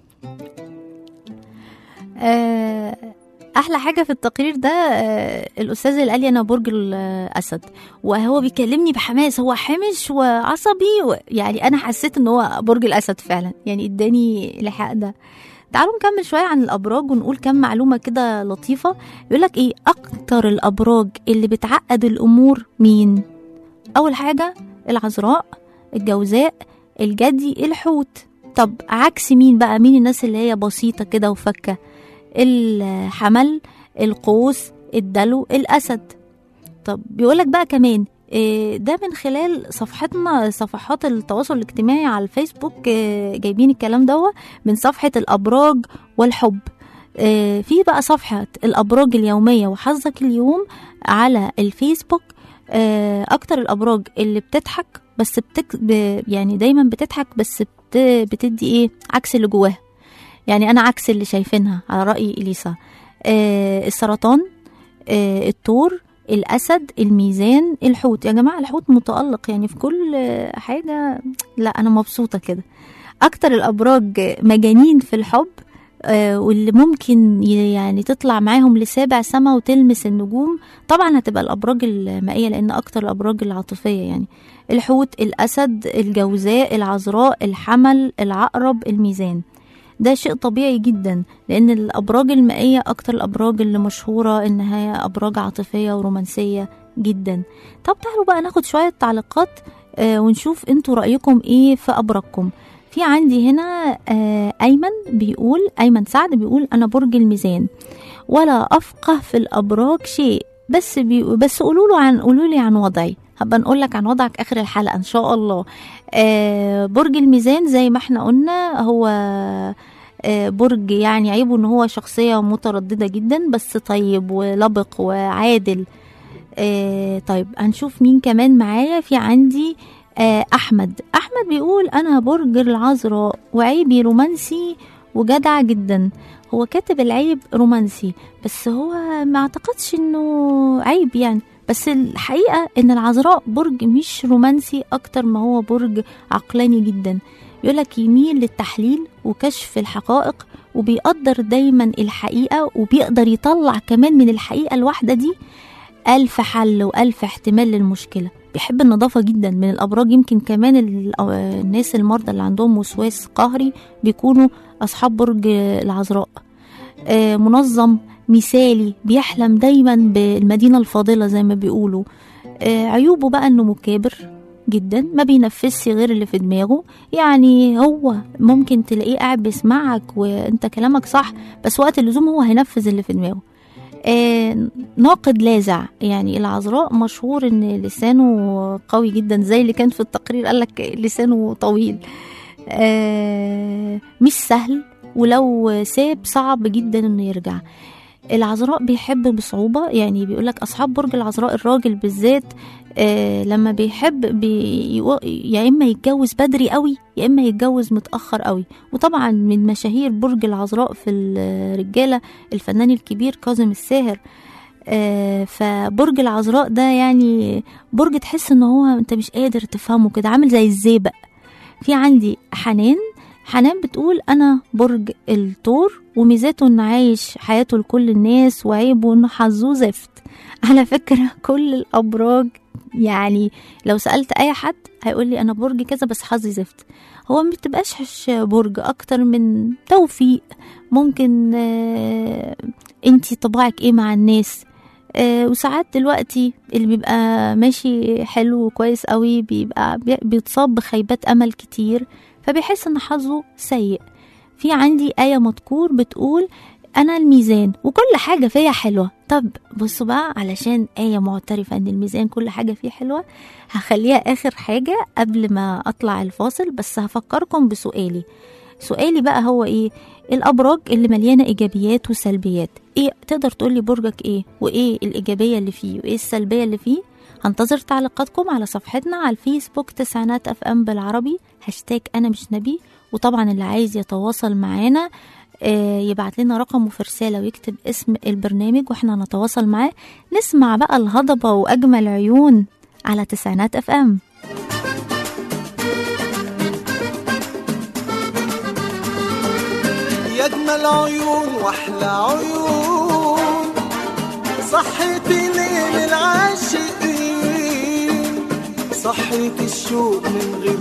آه، احلى حاجه في التقرير ده آه، الاستاذ اللي قال لي انا برج الاسد وهو بيكلمني بحماس هو حمش وعصبي و... يعني انا حسيت ان هو برج الاسد فعلا يعني اداني الحق ده تعالوا نكمل شويه عن الابراج ونقول كم معلومه كده لطيفه يقول لك ايه اكتر الابراج اللي بتعقد الامور مين اول حاجه العذراء الجوزاء الجدي الحوت طب عكس مين بقى مين الناس اللي هي بسيطه كده وفكه الحمل القوس الدلو الاسد طب بيقولك بقى كمان إيه، ده من خلال صفحتنا صفحات التواصل الاجتماعي على الفيسبوك إيه، جايبين الكلام ده من صفحة الأبراج والحب إيه، في بقى صفحة الأبراج اليومية وحظك اليوم على الفيسبوك إيه، أكتر الأبراج اللي بتضحك بس بتك ب... يعني دايما بتضحك بس بت... بتدي إيه عكس اللي جواها يعني أنا عكس اللي شايفينها على رأي إليسا آه السرطان آه الثور الأسد الميزان الحوت يا جماعة الحوت متألق يعني في كل آه، حاجة لا أنا مبسوطة كده أكتر الأبراج مجانين في الحب آه، واللي ممكن ي- يعني تطلع معاهم لسابع سما وتلمس النجوم طبعا هتبقى الأبراج المائية لأن أكتر الأبراج العاطفية يعني الحوت الأسد الجوزاء العذراء الحمل العقرب الميزان ده شيء طبيعي جدا لان الابراج المائيه اكتر الابراج اللي مشهوره ان هي ابراج عاطفيه ورومانسيه جدا طب تعالوا بقى ناخد شويه تعليقات آه ونشوف انتوا رايكم ايه في ابراجكم في عندي هنا آه ايمن بيقول ايمن سعد بيقول انا برج الميزان ولا افقه في الابراج شيء بس بي بس قولوا له عن قولوا لي عن وضعي هبقى نقول لك عن وضعك اخر الحلقه ان شاء الله آه برج الميزان زي ما احنا قلنا هو آه برج يعني عيبه ان هو شخصيه متردده جدا بس طيب ولبق وعادل آه طيب هنشوف مين كمان معايا في عندي آه احمد احمد بيقول انا برج العذراء وعيبي رومانسي وجدع جدا هو كاتب العيب رومانسي بس هو ما اعتقدش انه عيب يعني بس الحقيقة ان العذراء برج مش رومانسي اكتر ما هو برج عقلاني جدا يقولك يميل للتحليل وكشف الحقائق وبيقدر دايما الحقيقة وبيقدر يطلع كمان من الحقيقة الواحدة دي ألف حل وألف احتمال للمشكلة بيحب النظافة جدا من الأبراج يمكن كمان ال- آه، الناس المرضى اللي عندهم وسواس قهري بيكونوا أصحاب برج العذراء آه، منظم مثالي بيحلم دايما بالمدينة الفاضلة زي ما بيقولوا آه، عيوبه بقى انه مكابر جدا ما بينفذش غير اللي في دماغه يعني هو ممكن تلاقيه قاعد بيسمعك وانت كلامك صح بس وقت اللزوم هو هينفذ اللي في دماغه آه ناقد لاذع يعني العذراء مشهور ان لسانه قوي جدا زي اللي كان في التقرير قالك لسانه طويل آه مش سهل ولو ساب صعب جدا انه يرجع العذراء بيحب بصعوبة يعني بيقولك أصحاب برج العذراء الراجل بالذات آه لما بيحب بي يا إما يتجوز بدري قوي يا إما يتجوز متأخر قوي وطبعا من مشاهير برج العذراء في الرجالة الفنان الكبير كاظم الساهر آه فبرج العذراء ده يعني برج تحس ان هو انت مش قادر تفهمه كده عامل زي الزيبق في عندي حنان حنان بتقول انا برج الثور وميزاته انه عايش حياته لكل الناس وعيبه انه حظه زفت على فكرة كل الابراج يعني لو سألت اي حد هيقول لي انا برج كذا بس حظي زفت هو ما بتبقاش برج اكتر من توفيق ممكن آه انتي طباعك ايه مع الناس آه وساعات دلوقتي اللي بيبقى ماشي حلو وكويس قوي بيبقى بيتصاب بخيبات امل كتير فبيحس ان حظه سيء في عندي آية مذكور بتقول أنا الميزان وكل حاجة فيا حلوة طب بصوا بقى علشان آية معترفة إن الميزان كل حاجة فيه حلوة هخليها آخر حاجة قبل ما أطلع الفاصل بس هفكركم بسؤالي سؤالي بقى هو إيه الأبراج اللي مليانة إيجابيات وسلبيات إيه تقدر تقولي برجك إيه وإيه الإيجابية اللي فيه وإيه السلبية اللي فيه هنتظر تعليقاتكم على صفحتنا على الفيسبوك تسعينات اف ام بالعربي هاشتاج انا مش نبي وطبعا اللي عايز يتواصل معانا آه يبعت لنا رقمه في رسالة ويكتب اسم البرنامج واحنا نتواصل معاه نسمع بقى الهضبة وأجمل عيون على تسعينات اف ام يا اجمل عيون واحلى عيون صحتي ليل العاشقين صحيت الشوق من غير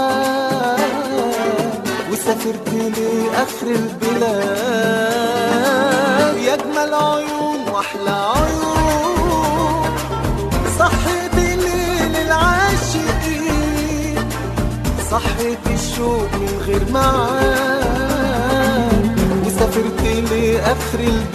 معاد وسافرت لاخر البلاد يا اجمل عيون واحلى عيون صحيت ليل العاشقين صحيت الشوق من غير معاد وسافرت لاخر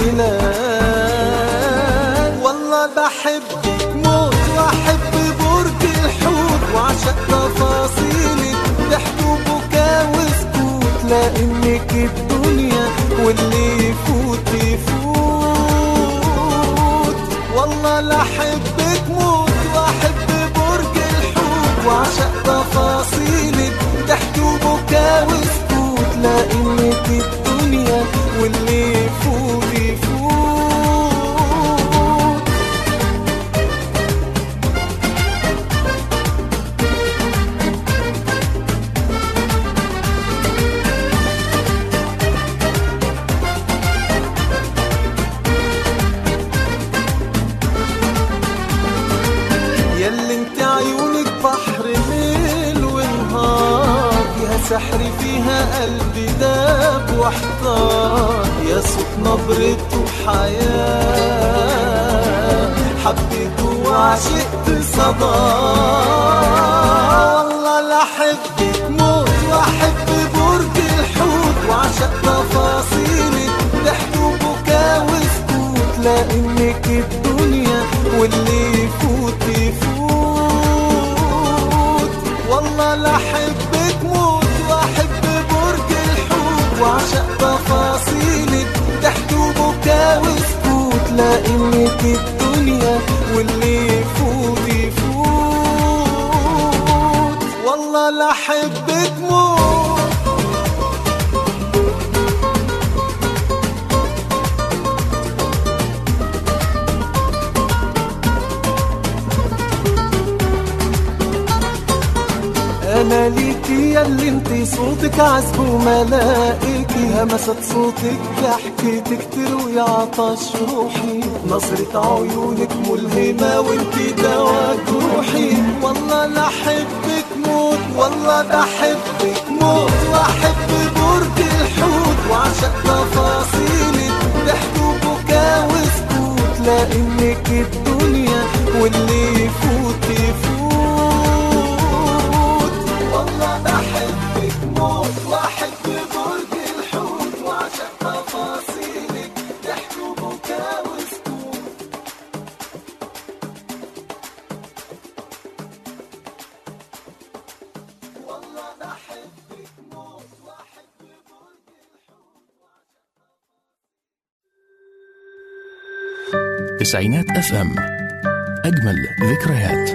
البلاد والله بحبك موت واحب برج الحوت وعشق تفاصيلك ضحك وبكا وسكوت لانك الدنيا واللي يفوت يفوت والله لا احبك موت واحب برج الحوت وعشق تفاصيلك ضحك وبكا وسكوت لانك الدنيا واللي يفوت يفوت ياللي انت عيونك بحر ليل ونهار فيها سحر فيها قلبي داب واحتار يا صوت نبرته حياة حبيته وعشقت صدى والله لا احبك موت واحب برج الحوت وعشق تفاصيلك ضحك وبكا وسكوت لانك الدنيا واللي يفوت يفوت والله لا احبك موت واحب برج الحوت وعشق تفاصيلك ضحك وبكا وسكوت لانك الدنيا واللي يفوت يفوت والله لا احبك موت انا ليكي يا اللي انتي صوتك عذب وملائكي همسة صوتك ضحكتك تروي عطش روحي نظرة عيونك ملهمة وانتي دوا جروحي والله لا احبك موت والله بحبك موت واحب برج الحوت وعشق تفاصيلك ضحك وبكا وسكوت لانك الدنيا واللي يفوت يفوت والله بحبك موت واحب برج الحوت وعشق تفاصيلك ضحك وبكا وسكوت والله بحبك موت واحب برج الحوت تسعينات اف ام اجمل ذكريات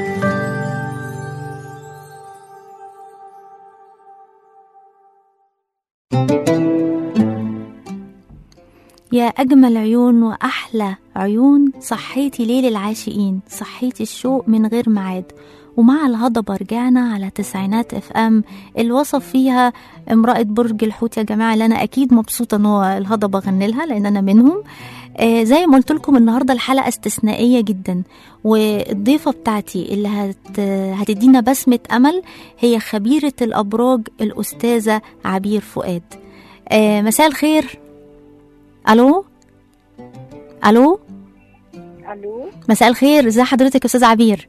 يا أجمل عيون وأحلى عيون صحيتي ليل العاشقين صحيتي الشوق من غير ميعاد ومع الهضبة رجعنا على تسعينات اف ام اللي وصف فيها امرأة برج الحوت يا جماعة اللي أنا أكيد مبسوطة إن هو الهضبة غني لها لأن أنا منهم آه زي ما قلت لكم النهاردة الحلقة استثنائية جدا والضيفة بتاعتي اللي هت هتدينا بسمة أمل هي خبيرة الأبراج الأستاذة عبير فؤاد آه مساء الخير الو الو الو مساء الخير ازي حضرتك يا استاذ عبير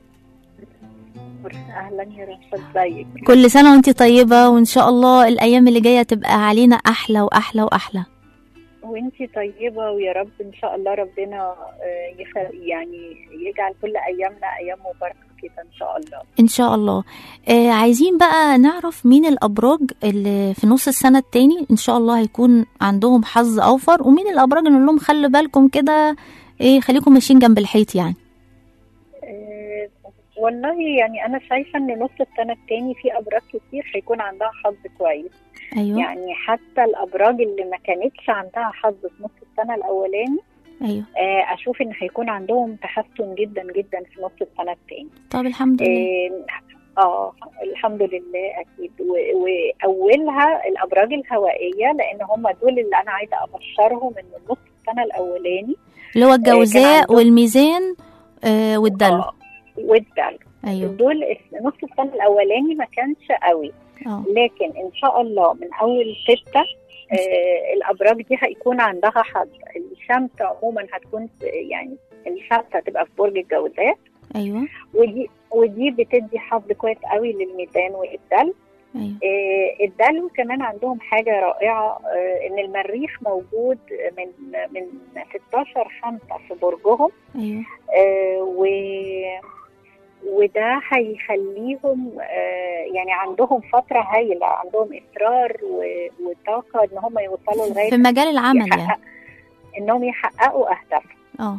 اهلا يا رشا ازيك كل سنه وانت طيبه وان شاء الله الايام اللي جايه تبقى علينا احلى واحلى واحلى وانتي طيبة ويا رب ان شاء الله ربنا آه، يخ- يعني يجعل كل ايامنا ايام مباركة كده ان شاء الله ان شاء الله آه عايزين بقى نعرف مين الابراج اللي في نص السنه التاني ان شاء الله هيكون عندهم حظ اوفر ومين الابراج نقول لهم خلي بالكم كده ايه خليكم ماشيين جنب الحيط يعني آه، والله يعني انا شايفة ان نص السنة التاني في ابراج كتير هيكون عندها حظ كويس ايوه يعني حتى الابراج اللي ما كانتش عندها حظ في نص السنة الاولاني ايوه آه، اشوف ان هيكون عندهم تحسن جدا جدا في نص السنة التاني طب الحمد لله اه آه، الحمد لله اكيد و- واولها الابراج الهوائيه لان هم دول اللي انا عايزه ابشرهم ان نص السنه الاولاني اللي هو كان الجوزاء عندهم- والميزان آه والدلو والدلو ايوه دول اس- نص السنه الاولاني ما كانش قوي اه لكن ان شاء الله من اول ستة آه الابراج دي هيكون عندها حظ الشمس عموما هتكون في- يعني الشمس هتبقى في برج الجوزاء ايوه ودي ودي بتدي حظ كويس قوي للميزان والدلو ايوه آه، الدلو كمان عندهم حاجة رائعة آه، إن المريخ موجود من من 16 خمسة في برجهم ايوه آه، و وده هيخليهم آه، يعني عندهم فترة هايلة عندهم إصرار و- وطاقة إن هم يوصلوا لغاية في مجال العمل يحقق- يعني إنهم يحققوا أهدافهم اه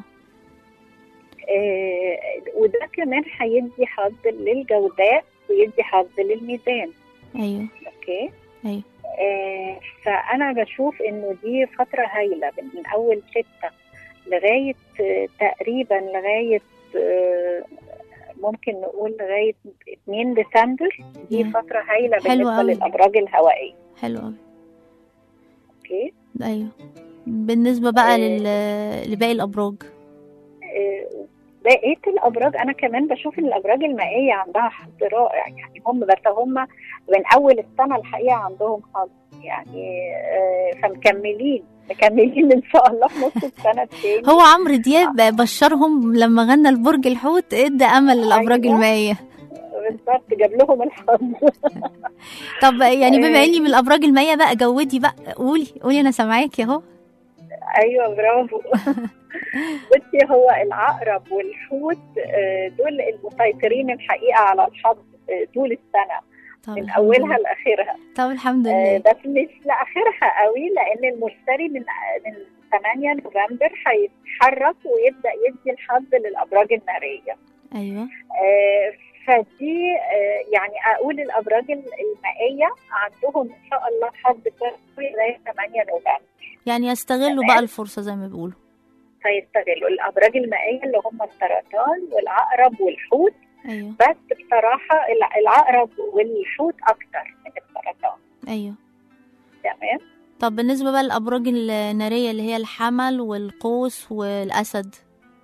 آه، وده كمان هيدي حظ للجوزاء ويدي حظ للميزان ايوه اوكي ايوه آه، فانا بشوف انه دي فتره هايله من من اول ستة لغايه آه، تقريبا لغايه آه، ممكن نقول لغايه 2 ديسمبر دي يا. فتره هايله حلو بالنسبه أوي. للابراج الهوائيه حلو قوي اوكي ايوه بالنسبه بقى آه. لل... لباقي الابراج آه، بقيه الابراج انا كمان بشوف ان الابراج المائيه عندها حظ رائع يعني هم بس هم من اول السنه الحقيقه عندهم حظ يعني آه، فمكملين مكملين ان شاء الله في نص السنه التاني هو عمرو دياب بشرهم لما غنى البرج الحوت ادى امل للابراج أيوة. المائيه بالظبط جاب لهم الحظ طب يعني بما آه. اني من الابراج المائيه بقى جودي بقى قولي قولي انا سامعاكي اهو ايوه برافو بصي هو العقرب والحوت آه، دول المسيطرين الحقيقه على الحظ آه، طول السنه طب من الحمد اولها لله. لاخرها طب الحمد آه، لله بس مش لاخرها قوي لان المشتري من من 8 نوفمبر هيتحرك ويبدا يدي الحظ للابراج الناريه ايوه آه، فدي آه، يعني اقول الابراج المائيه عندهم ان شاء الله حظ كويس لغايه 8 نوفمبر يعني يستغلوا بقى الفرصه زي ما بيقولوا هيستغلوا الابراج المائيه اللي هم السرطان والعقرب والحوت ايوه بس بصراحه الع- العقرب والحوت اكتر من السرطان ايوه تمام طب بالنسبه بقى للابراج الناريه اللي هي الحمل والقوس والاسد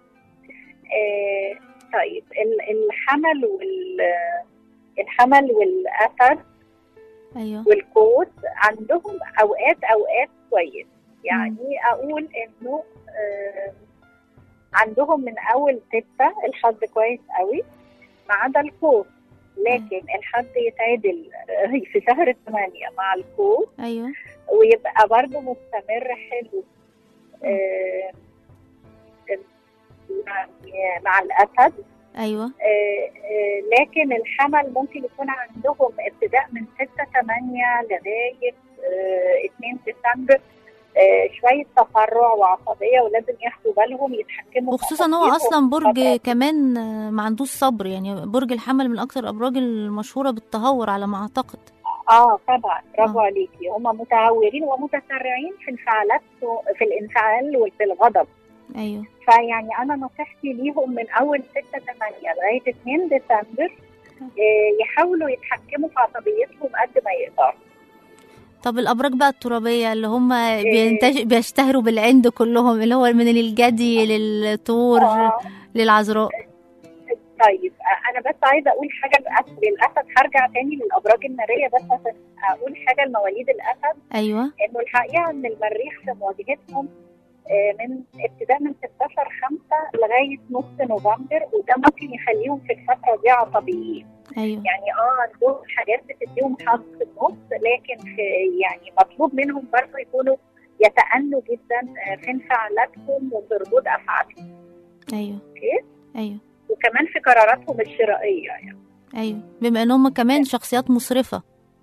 آه طيب ال- الحمل وال الحمل والاسد ايوه والقوس عندهم اوقات اوقات كويس يعني اقول انه آه عندهم من اول ستة الحظ كويس قوي ما عدا القوس لكن الحظ يتعدل آه، في شهر ثمانية مع القوس ايوه ويبقى برضه مستمر حلو آه، يعني مع الأسد ايوه آه، آه، لكن الحمل ممكن يكون عندهم ابتداء من 6 8 لغاية آه، 2 ديسمبر آه، شويه تسرع وعصبيه ولازم ياخدوا بالهم يتحكموا في وخصوصا هو أعصابهم اصلا برج فترة كمان آه، ما عندوش صبر يعني برج الحمل من اكتر الابراج المشهوره بالتهور على ما اعتقد اه طبعا برافو عليكي هم متهورين ومتسرعين في انفعالات في الانفعال وفي الغضب ايوه فيعني انا نصيحتي ليهم من اول 6 8 لغايه 2 ديسمبر آه، يحاولوا يتحكموا في عصبيتهم قد ما يقدروا طب الابراج بقى الترابيه اللي هم بينتج... بيشتهروا بالعند كلهم اللي هو من الجدي للطور للعذراء طيب آه، انا بس عايزه اقول حاجه للأسد, للاسد هرجع تاني للابراج الناريه بس عشان اقول حاجه لمواليد الاسد ايوه انه الحقيقه ان المريخ في مواجهتهم آه، من ابتداء من 16 5 لغايه نص نوفمبر وده ممكن يخليهم في الفتره دي عصبيين ايوه يعني اه عندهم حاجات بتديهم حظ في النص لكن في يعني مطلوب منهم برضه يكونوا يتأنوا جدا آه، في انفعالاتهم وفي ردود افعالهم ايوه اوكي ايوه وكمان في قراراتهم الشرائيه يعني ايوه بما ان هم كمان شخصيات مسرفه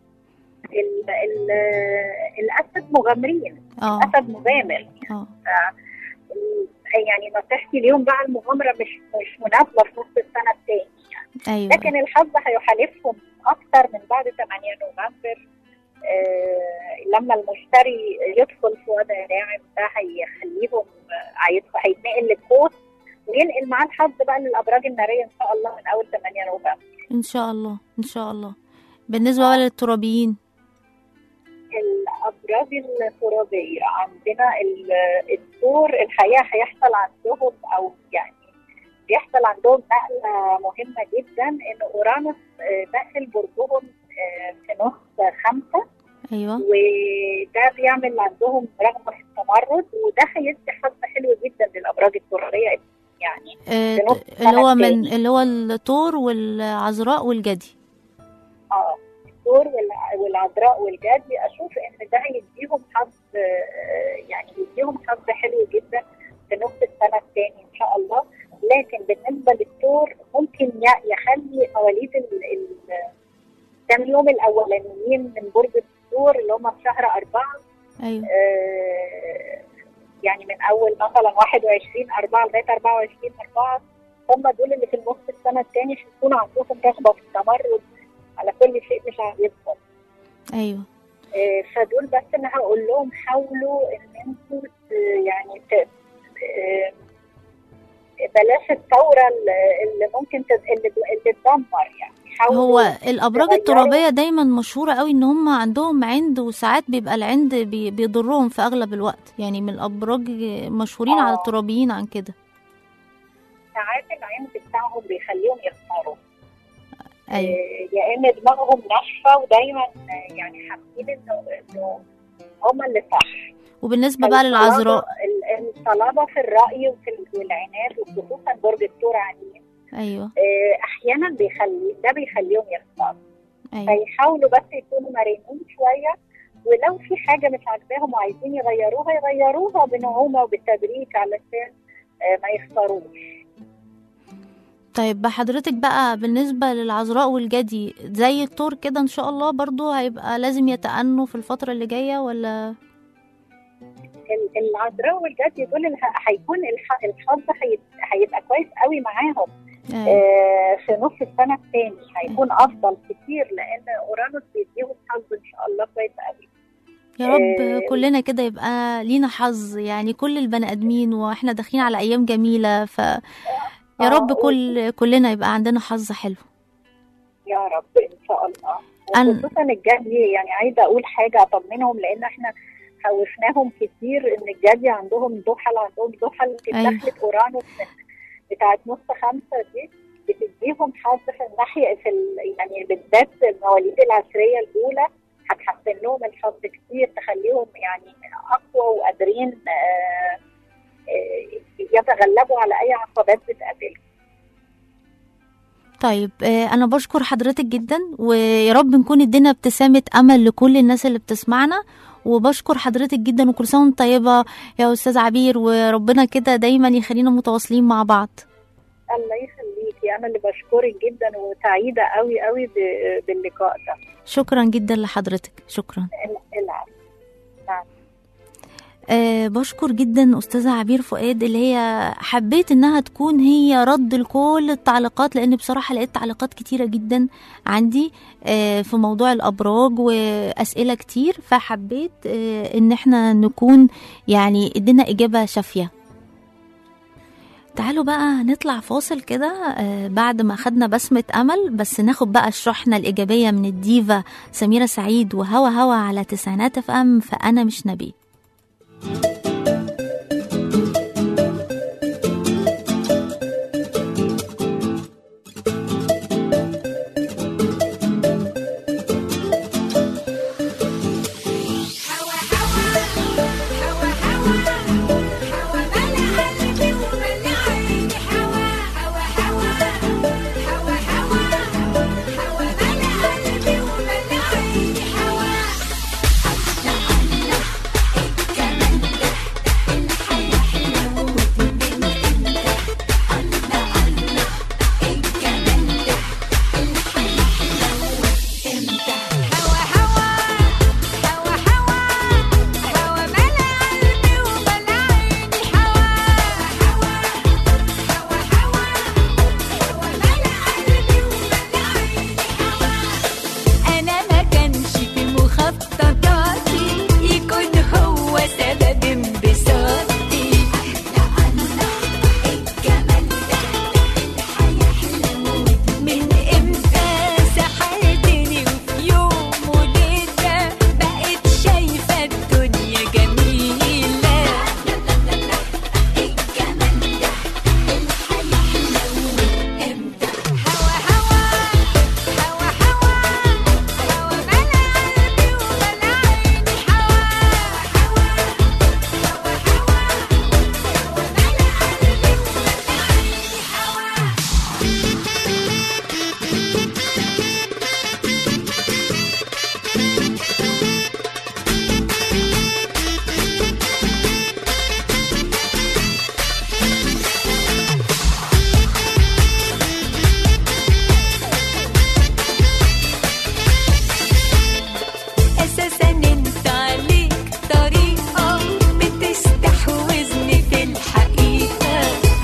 ال ال الاسد مغامرين اه الاسد مغامر اه ف- يعني نصيحتي ليهم بقى المغامره مش مش مناسبه في نص السنه الثاني ايوه لكن الحظ هيحالفهم اكتر من بعد 8 نوفمبر آه لما المشتري يدخل في وضع ناعم ده هيخليهم آه، هيدخل- هيتنقل للقوس وينقل معاه الحظ بقى للابراج الناريه ان شاء الله من اول 8 نوفمبر ان شاء الله ان شاء الله بالنسبه بقى للترابيين الابراج الترابيه عندنا ال- الدور الحقيقه هيحصل عندهم او يعني بيحصل عندهم نقله مهمه جدا ان اورانوس آه، داخل برجهم آه، في نص خمسه ايوه وده بيعمل عندهم رغبه في التمرد وده هيدي حظ حلو جدا للابراج الترابيه يعني آه في نص اللي هو السنة من التاني. اللي هو الطور والعذراء والجدي اه الدور والع- والعذراء والجدي اشوف ان ده هيديهم حظ آه، يعني يديهم حظ حلو جدا في نص السنه الثاني ان شاء الله لكن بالنسبه للدور ممكن ي- يخلي مواليد ال- ال- كام يوم الاولانيين من برج الدور اللي هم في شهر اربعه ايوه آه، يعني من اول مثلا 21 4 لغايه 24 4 هم دول اللي في النص السنه الثاني هيكون عندهم رغبه في التمرد على كل شيء مش عاجبهم ايوه آه، فدول بس انا هقول لهم حاولوا ان انتوا ت- يعني ت- آه، بلاش الثوره اللي- اللي ممكن تد- اللي اللي تدمر يعني حاولوا هو الابراج تغيروا- الترابيه دايما مشهوره قوي ان هم عندهم عند وساعات بيبقى العند بي- بيضرهم في اغلب الوقت يعني من الابراج مشهورين على الترابيين عن كده ساعات العند بتاعهم بيخليهم يختاروا ايوه آه، يا اما دماغهم ناشفه ودايما آه، يعني حاسين انه انه هم اللي صح وبالنسبه بقى للعذراء ال- الصلابه في الراي وفي ال- والعناد وخصوصا برج الثور عنيد ايوه آه، احيانا بيخلي ده بيخليهم يختاروا ايوه فيحاولوا بس يكونوا مرنين شويه ولو في حاجه مش عاجباهم وعايزين يغيروها يغيروها بنعومه وبالتدريج علشان آه، ما يختاروش طيب بحضرتك بقى بالنسبة للعذراء والجدي زي الطور كده ان شاء الله برضو هيبقى لازم يتأنوا في الفترة اللي جاية ولا ال- العذراء والجدي دول اللي ه- هيكون الح- الحظ هي- هيبقى كويس قوي معاهم آه. آه، في نص السنه الثاني هيكون افضل كتير لان اورانوس بيديهم حظ ان شاء الله كويس قوي يا رب آه، كلنا كده يبقى لينا حظ يعني كل البني ادمين واحنا داخلين على ايام جميلة ف يا رب كل كلنا يبقى عندنا حظ حلو يا رب ان شاء الله أن- وخصوصا الجدي يعني عايزه اقول حاجه اطمنهم لان احنا خوفناهم كتير ان الجدي عندهم زحل عندهم زحل في أيوة. دخلة اورانوس من- بتاعت نص خمسه دي بتديهم حظ في الناحيه في ال... يعني بالذات المواليد العشريه الاولى هتحسن لهم الحظ كتير تخليهم يعني اقوى وقادرين آه، آه، يتغلبوا على اي عقبات بتقابلهم طيب آه، انا بشكر حضرتك جدا ويا رب نكون ادينا ابتسامة امل لكل الناس اللي بتسمعنا وبشكر حضرتك جدا وكل سنة وانت طيبة يا استاذ عبير وربنا كده دايما يخلينا متواصلين مع بعض الله يخليكي انا اللي بشكرك جدا وسعيده قوي قوي ب- باللقاء ده شكرا جدا لحضرتك شكرا العفو نعم أه بشكر جدا أستاذة عبير فؤاد اللي هي حبيت إنها تكون هي رد لكل التعليقات لأن بصراحة لقيت تعليقات كتيرة جدا عندي أه في موضوع الأبراج وأسئلة كتير فحبيت أه إن احنا نكون يعني ادينا إجابة شافية تعالوا بقى نطلع فاصل كده آه، بعد ما خدنا بسمة أمل بس ناخد بقى الشحنة الإيجابية من الديفا سميرة سعيد وهوا هوا على تسعينات اف ام فأنا مش نبي أنا ما كانش في مخططاتي يكون هو سبب انبساطي من إمتى سحرتني وفي يوم وليلة بقيت شايفة الدنيا جميلة أساسا انت عليك طريقة بتستحوذني في الحقيقة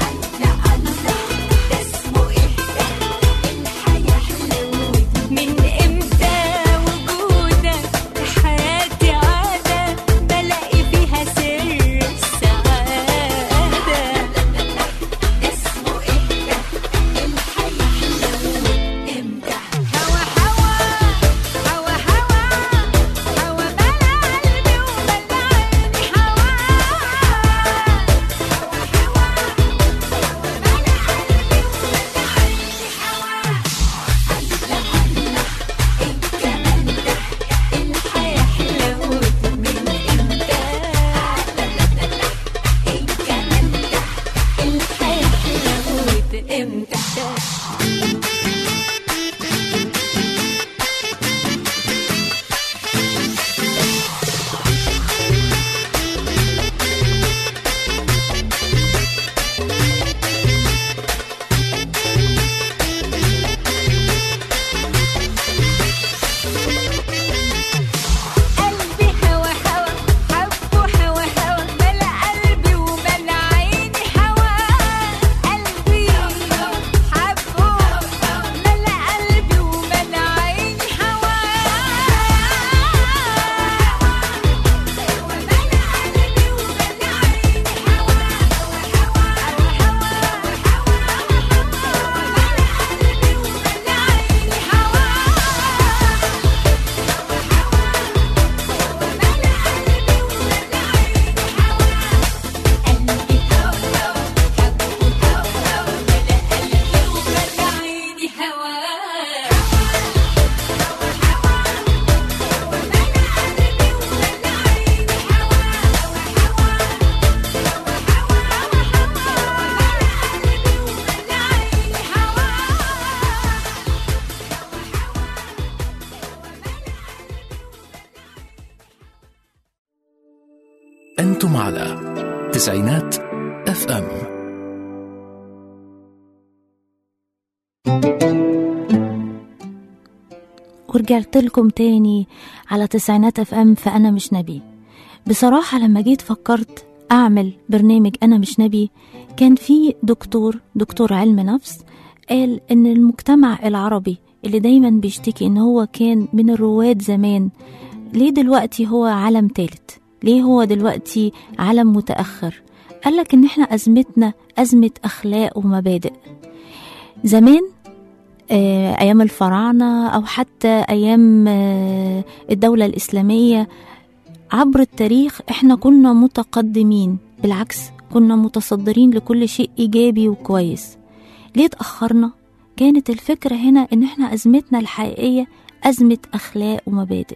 من امتى وجودك في حياتي عادة بلاقي فيها سر السعادة اسمه ايه ده الحياة امتى هوا هوا هوا هوا هوا بلا قلبي وبلا عيني هوا امتى قلبي هوا هوا حبه هوا هوا ملا قلبي وملا عيني هوا قلبي حبه ملا قلبي وملا عيني هوا عيني هوا أنتم على تسعينات اف ام ورجعت لكم تاني على تسعينات اف ام فانا مش نبي بصراحة لما جيت فكرت أعمل برنامج أنا مش نبي كان في دكتور دكتور علم نفس قال إن المجتمع العربي اللي دايما بيشتكي إن هو كان من الرواد زمان ليه دلوقتي هو عالم تالت ليه هو دلوقتي عالم متأخر قالك إن إحنا أزمتنا أزمة أخلاق ومبادئ زمان آه، أيام الفراعنة أو حتى أيام آه، الدولة الإسلامية عبر التاريخ إحنا كنا متقدمين بالعكس كنا متصدرين لكل شيء إيجابي وكويس ليه اتأخرنا؟ كانت الفكرة هنا إن إحنا أزمتنا الحقيقية أزمة أخلاق ومبادئ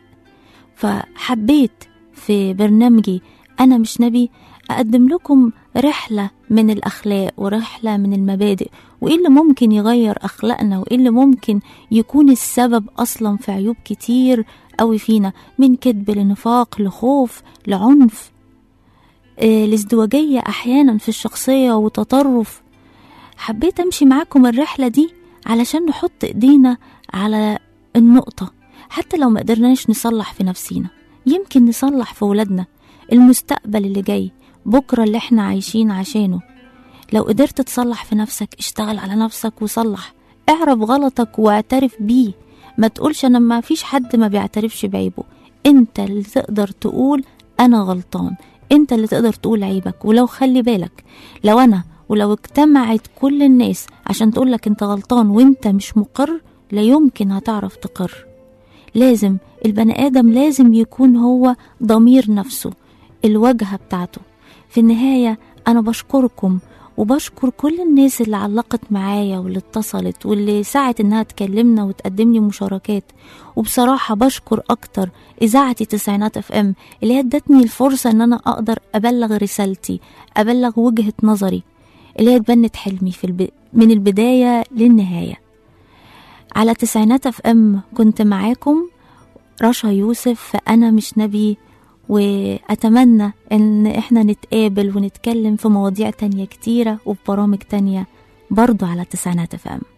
فحبيت في برنامجي أنا مش نبي أقدم لكم رحلة من الأخلاق ورحلة من المبادئ وإيه اللي ممكن يغير أخلاقنا وإيه اللي ممكن يكون السبب أصلا في عيوب كتير أوي فينا من كذب لنفاق لخوف لعنف آه، لازدواجية أحيانا في الشخصية وتطرف حبيت أمشي معاكم الرحلة دي علشان نحط إيدينا على النقطة حتى لو ما قدرناش نصلح في نفسينا يمكن نصلح في ولادنا المستقبل اللي جاي بكرة اللي احنا عايشين عشانه لو قدرت تصلح في نفسك اشتغل على نفسك وصلح اعرف غلطك واعترف بيه ما تقولش انا ما فيش حد ما بيعترفش بعيبه انت اللي تقدر تقول انا غلطان انت اللي تقدر تقول عيبك ولو خلي بالك لو انا ولو اجتمعت كل الناس عشان تقولك انت غلطان وانت مش مقر لا يمكن هتعرف تقر لازم البني آدم لازم يكون هو ضمير نفسه الواجهة بتاعته في النهاية أنا بشكركم وبشكر كل الناس اللي علقت معايا واللي اتصلت واللي سعت انها تكلمنا وتقدم لي مشاركات وبصراحة بشكر اكتر اذاعتي تسعينات اف ام اللي هي ادتني الفرصة ان انا اقدر ابلغ رسالتي ابلغ وجهة نظري اللي هي تبنت حلمي في الب... من البداية للنهاية على تسعينات اف ام كنت معاكم رشا يوسف فأنا مش نبي وأتمنى إن إحنا نتقابل ونتكلم في مواضيع تانية كتيرة وفي برامج تانية برضو على تسعينات اف ام